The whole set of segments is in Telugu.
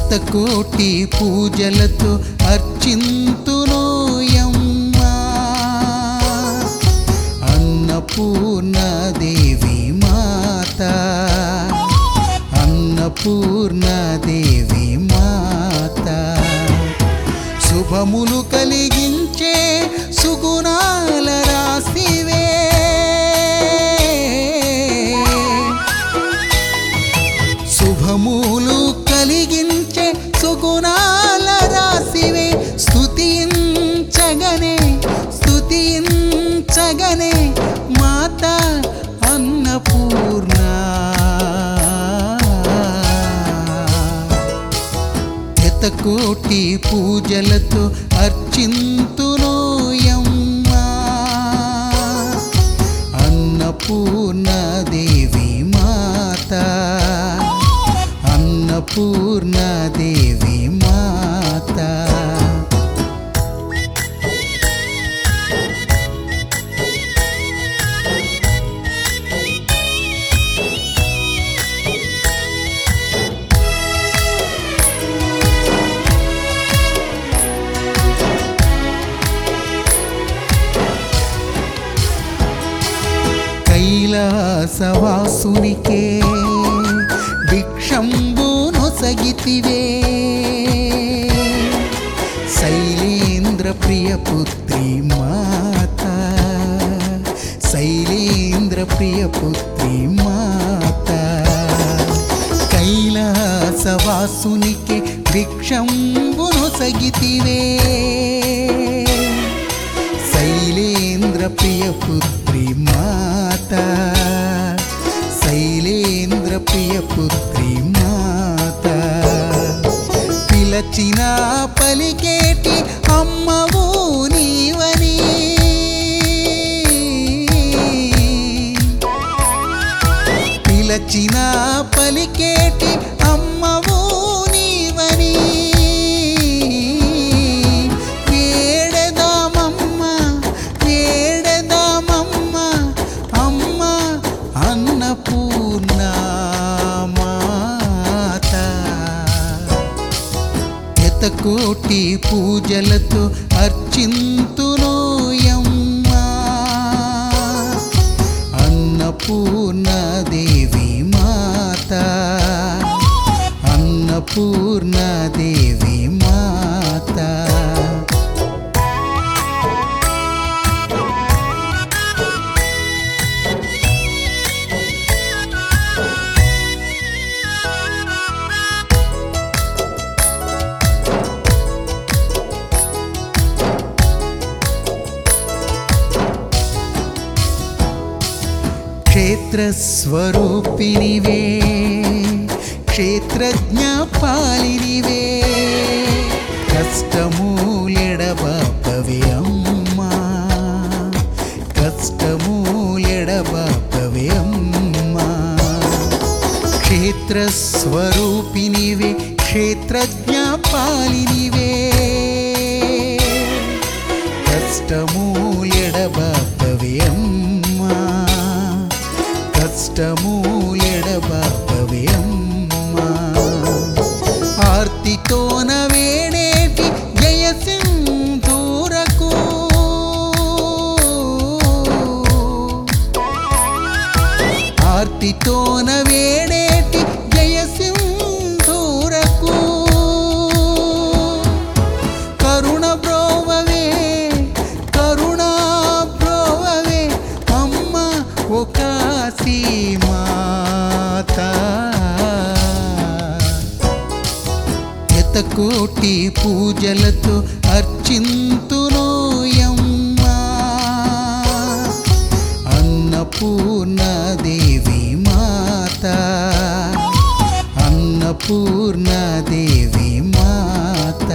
శతకోటి పూజలతో అర్చింతునోయమ్మా అన్నపూర్ణాదేవి మాత అన్నపూర్ణాదేవి మాత శుభములు కలిగించే సుగుణాల రాశివే శుభములు కలిగించే సుగుణాల రాశివే స్తుతించగనే స్తుతించగనే మాత అన్నపూర్ణ ఎతకోటి పూజలతో అర్చింతునోయమ్మా అన్నపూర్ణాదేవి మాత అన్నపూర్ణాదేవి మాత కైలాసవాసునికే భిక్షంబునొసగితివే శైలేంద్ర ప్రియపుత్రి మాత శైలేంద్ర ప్రియపుత్రి మాత కైలాసవాసునికి భిక్షంబునొసగితివే శైలేంద్ర ప్రియపుత్రి మాత శైలేంద్ర ప్రియపుత్రి మాత పిలచిన పలికేటి అమ్మవు నీవని పిలచిన పలికేటి అమ్మవు నీవని వేడదామమ్మ వేడదామమ్మ అమ్మ అన్నపూర్ణ మాత ఎతకోటి పూజలతో అర్చింతునోయమ్మా అన్నపూర్ణాదేవి మాత అన్నపూర్ణాదేవి మాత క్షేత్రస్వరూపినివే క్షేత్రజ్ఞ పాలినివే కష్టమూలెడబాపవే అమ్మా కష్టమూలెడబాపవే అమ్మా క్షేత్రస్వరూపినివే క్షేత్రజ్ఞ పాలినివే కష్టమూలెడబాపవే అమ్మా కష్టమూలెడబాపవే అమ్మా ఆర్తితోన వేడేటి జయ సింధూరకు ఆర్తితోన వేడేటి జయ సింధూరకు కరుణ బ్రోవవే కరుణ బ్రోవవే అమ్మ ఒక మాత ఎతకోటి పూజలతో అర్చింతునోయమ్మా అన్నపూర్ణాదేవి మాత అన్నపూర్ణాదేవి మాత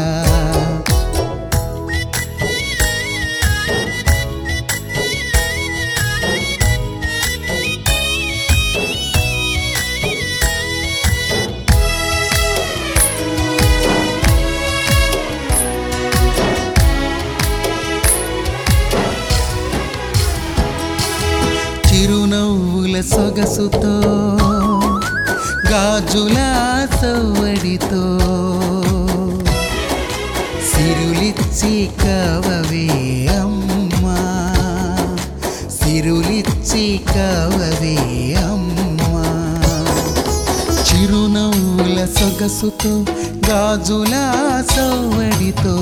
చిరునవ్వుల సొగసుతో గాజుల సవ్వడితో సిరులిచ్చి కవవే అమ్మా సిరులిచ్చి కవవే అమ్మా చిరునవ్వుల సొగసుతో గాజుల సవ్వడితో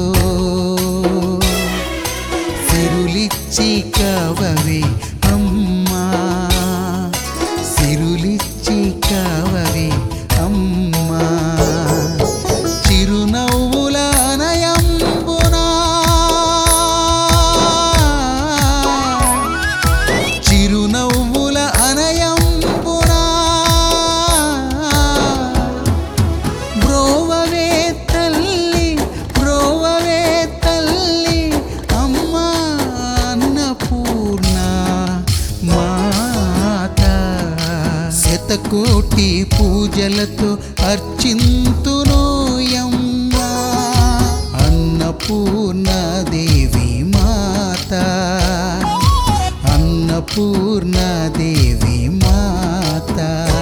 సిరులిచ్చి కవవే అమ్మా సిరులిచ్చి కవవే అమ్మా చిరునవ్వుల నయంబునా చిరునవ్వుల అనయంబునా బ్రోవవే తల్లి బ్రోవవే తల్లి అమ్మా అన్నపూర్ణ మాత శతకోటి పూజలతో అర్చింతును యమ్మా అన్నపూర్ణ దేవి మాత అన్నపూర్ణ దేవి మాత